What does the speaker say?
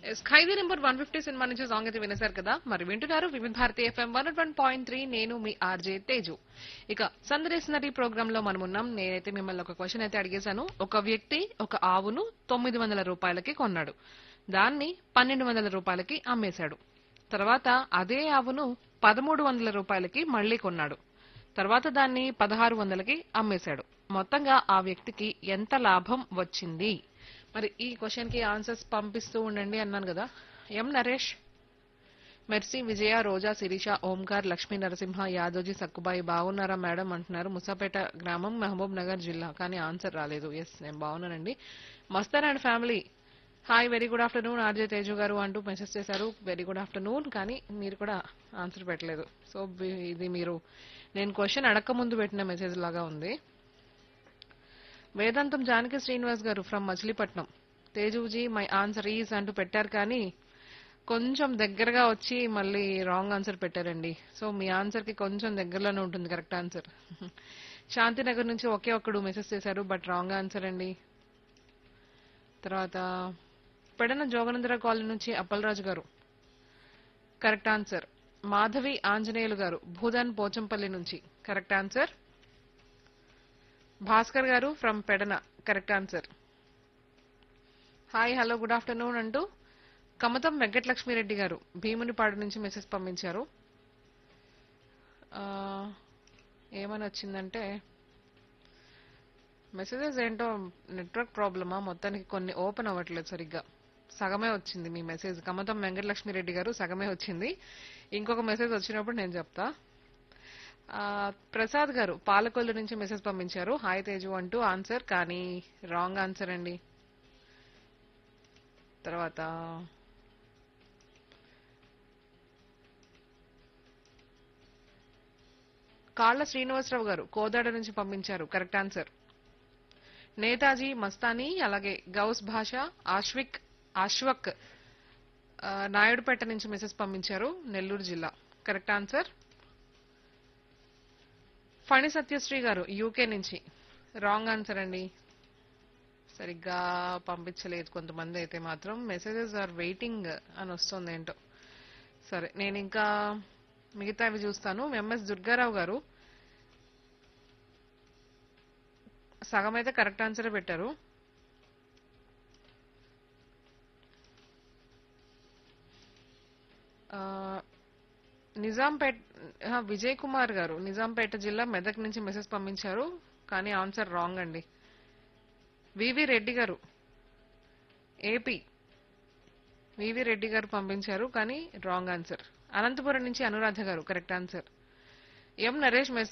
yes, Khaidi number one fifty cinema నుంచి song అయితే వినేశారు కదా మరి వింటున్నారు Vividh Bharati FM one one point three నేను మీ ఆర్జే తేజు ఇక సందరేసినరీ ప్రోగ్రామ్ లో మనం ఉన్నాం నేనైతే మిమ్మల్ని ఒక క్వశ్చన్ అయితే అడిగేశాను ఒక వ్యక్తి ఒక ఆవును తొమ్మిది వందల రూపాయలకి కొన్నాడు దాన్ని పన్నెండు వందల రూపాయలకి అమ్మేశాడు తర్వాత అదే ఆవును పదమూడు వందల రూపాయలకి మళ్ళీ కొన్నాడు తర్వాత దాన్ని పదహారు వందలకి అమ్మేశాడు మొత్తంగా ఆ వ్యక్తికి ఎంత లాభం వచ్చింది మరి ఈ క్వశ్చన్ కి ఆన్సర్స్ పంపిస్తూ ఉండండి అన్నాను కదా ఎం నరేష్ మెర్సీ విజయ రోజా శిరీష ఓంకార్ లక్ష్మీ నరసింహ యాదోజీ సక్కుబాయి బాగున్నారా మేడం అంటున్నారు ముసాపేట గ్రామం మహబూబ్ నగర్ జిల్లా కానీ ఆన్సర్ రాలేదు ఎస్ నేను బాగున్నానండి Mastan and family hi very good afternoon RJ Teju garu అంటూ మెసేజ్ చేశారు వెరీ గుడ్ ఆఫ్టర్నూన్ కానీ మీరు కూడా ఆన్సర్ పెట్టలేదు సో బి- ఇది మీరు నేను క్వశ్చన్ అడక్క ముందు పెట్టిన మెసేజ్ లాగా ఉంది వేదాంతం జానకి శ్రీనివాస్ గారు ఫ్రమ్ మచిలీపట్నం తేజుజీ మై ఆన్సర్ ఈజ్ అంటూ పెట్టారు కానీ కొంచెం దగ్గరగా వచ్చి మళ్ళీ రాంగ్ ఆన్సర్ పెట్టారండి సో మీ ఆన్సర్ కి కొంచెం దగ్గరలోనే ఉంటుంది కరెక్ట్ ఆన్సర్ శాంతినగర్ నుంచి ఒకే ఒక్కడు మెసేజ్ చేశారు బట్ రాంగ్ ఆన్సర్ అండి తర్వాత పెడన జోగనందర కాలనీ నుంచి అప్పలరాజు గారు కరెక్ట్ ఆన్సర్ మాధవి ఆంజనేయులు గారు భూదాన్ పోచంపల్లి నుంచి correct answer Bhaskar garu from Pedana correct answer hi hello good afternoon అంటూ కమతం వెంకటలక్ష్మిరెడ్డి గారు భీమునిపాడు నుంచి మెసేజ్ పంపించారు ఆ, ఏమని వచ్చిందంటే మెసేజెస్ ఏంటో నెట్వర్క్ ప్రాబ్లమా మొత్తానికి కొన్ని ఓపెన్ అవ్వట్లేదు సరిగ్గా సగమే వచ్చింది మీ మెసేజ్ కమతం వెంకటలక్ష్మిరెడ్డి గారు సగమే వచ్చింది ఇంకొక మెసేజ్ వచ్చినప్పుడు నేను చెప్తా ఆ, ప్రసాద్ గారు పాలకొల్లు నుంచి మెసేజ్ పంపించారు హాయ్ తేజు అంటూ ఆన్సర్ కానీ రాంగ్ ఆన్సర్ అండి తర్వాత కాళ్ళ శ్రీనివాసరావు గారు కోదాడ నుంచి పంపించారు కరెక్ట్ ఆన్సర్ నేతాజీ మస్తానీ అలాగే గౌస్ భాష ఆశ్విక్ ఆశ్వక్ ఆ, నాయుడుపేట నుంచి మెసేజ్ పంపించారు నెల్లూరు జిల్లా కరెక్ట్ ఆన్సర్ ఫణి సత్యశ్రీ గారు యూకే నుంచి రాంగ్ ఆన్సర్ అండి సరిగ్గా పంపించలేదు కొంతమంది అయితే మాత్రం మెసేజెస్ ఆర్ వెయిటింగ్ అని వస్తుంది ఏంటో సరే నేను ఇంకా మిగతావి చూస్తాను ఎంఎస్ దుర్గారావు గారు సగం అయితే కరెక్ట్ ఆన్సరే పెట్టారు ఆ, నిజాంపేట ఆ, విజయ్ కుమార్ గారు నిజాంపేట జిల్లా మెదక్ నుంచి మెసేజ్ పంపించారు కానీ ఆన్సర్ రాంగ్ అండి వివి రెడ్డి గారు ఏపీ వివి రెడ్డి గారు పంపించారు కానీ రాంగ్ ఆన్సర్ అనంతపురం నుంచి Anuradha garu correct answer M Naresh mess